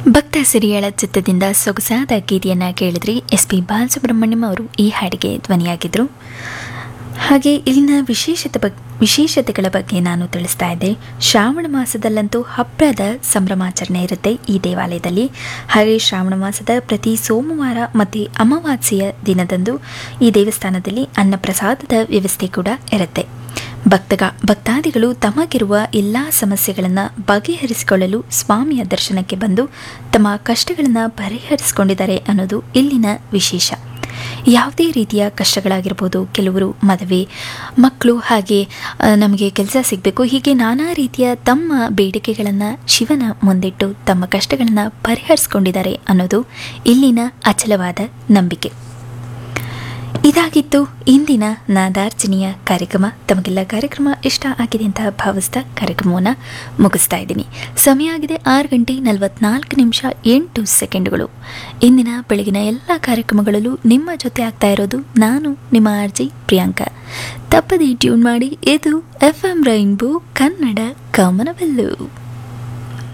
ಭಕ್ತ ಸಿರಿಯಳ ಚಿತ್ತದಿಂದ ಸೊಗಸಾದ ಗೀತೆಯನ್ನು ಕೇಳಿದ್ರಿ ಎಸ್ ಪಿ ಬಾಲಸುಬ್ರಹ್ಮಣ್ಯಂ ಅವರು ಈ ಹಾಡಿಗೆ ಧ್ವನಿಯಾಗಿದ್ದರು ಹಾಗೆ ಇಲ್ಲಿನ ವಿಶೇಷತೆ ಬಗ್ ವಿಶೇಷತೆಗಳ ಬಗ್ಗೆ ನಾನು ತಿಳಿಸ್ತಾ ಇದ್ದೆ ಶ್ರಾವಣ ಮಾಸದಲ್ಲಂತೂ ಹಬ್ಬದ ಸಂಭ್ರಮಾಚರಣೆ ಇರುತ್ತೆ ಈ ದೇವಾಲಯದಲ್ಲಿ ಹಾಗೆ ಶ್ರಾವಣ ಮಾಸದ ಪ್ರತಿ ಸೋಮವಾರ ಮತ್ತು ಅಮಾವಾಸ್ಯೆಯ ದಿನದಂದು ಈ ದೇವಸ್ಥಾನದಲ್ಲಿ ಅನ್ನಪ್ರಸಾದದ ವ್ಯವಸ್ಥೆ ಕೂಡ ಇರುತ್ತೆ ಭಕ್ತಗ ಭಕ್ತಾದಿಗಳು ತಮಗಿರುವ ಎಲ್ಲ ಸಮಸ್ಯೆಗಳನ್ನು ಬಗೆಹರಿಸಿಕೊಳ್ಳಲು ಸ್ವಾಮಿಯ ದರ್ಶನಕ್ಕೆ ಬಂದು ತಮ್ಮ ಕಷ್ಟಗಳನ್ನು ಪರಿಹರಿಸಿಕೊಂಡಿದ್ದಾರೆ ಅನ್ನೋದು ಇಲ್ಲಿನ ವಿಶೇಷ ಯಾವುದೇ ರೀತಿಯ ಕಷ್ಟಗಳಾಗಿರ್ಬೋದು ಕೆಲವರು ಮದುವೆ ಮಕ್ಕಳು ಹಾಗೆ ಆ, ನಮಗೆ ಕೆಲಸ ಸಿಗಬೇಕು ಹೀಗೆ ನಾನಾ ರೀತಿಯ ತಮ್ಮ ಬೇಡಿಕೆಗಳನ್ನು ಶಿವನ ಮುಂದಿಟ್ಟು ತಮ್ಮ ಕಷ್ಟಗಳನ್ನು ಪರಿಹರಿಸಿಕೊಂಡಿದ್ದಾರೆ ಅನ್ನೋದು ಇಲ್ಲಿನ ಅಚಲವಾದ ನಂಬಿಕೆ ಇದಾಗಿತ್ತು ಇಂದಿನ ನಾದಾರ್ಚನೆಯ ಕಾರ್ಯಕ್ರಮ ತಮಗೆಲ್ಲ ಕಾರ್ಯಕ್ರಮ ಇಷ್ಟ ಆಗಿದೆ ಅಂತ ಭಾವಿಸ್ತಾ ಕಾರ್ಯಕ್ರಮವನ್ನು ಮುಗಿಸ್ತಾ ಇದ್ದೀನಿ ಸಮಯ ಆಗಿದೆ ಆರು ಗಂಟೆ ನಲವತ್ನಾಲ್ಕು ನಿಮಿಷ ಎಂಟು ಸೆಕೆಂಡುಗಳು ಇಂದಿನ ಬೆಳಗಿನ ಎಲ್ಲ ಕಾರ್ಯಕ್ರಮಗಳಲ್ಲೂ ನಿಮ್ಮ ಜೊತೆ ಆಗ್ತಾ ಇರೋದು ನಾನು ನಿಮ್ಮ ಆರ್ಜಿ ಪ್ರಿಯಾಂಕಾ ತಪ್ಪದೇ ಟ್ಯೂನ್ ಮಾಡಿ ಇದು ಎಫ್ ಎಂ ರೈನ್ಬೋ ಕನ್ನಡ ಕಮನವೆಲ್ಲು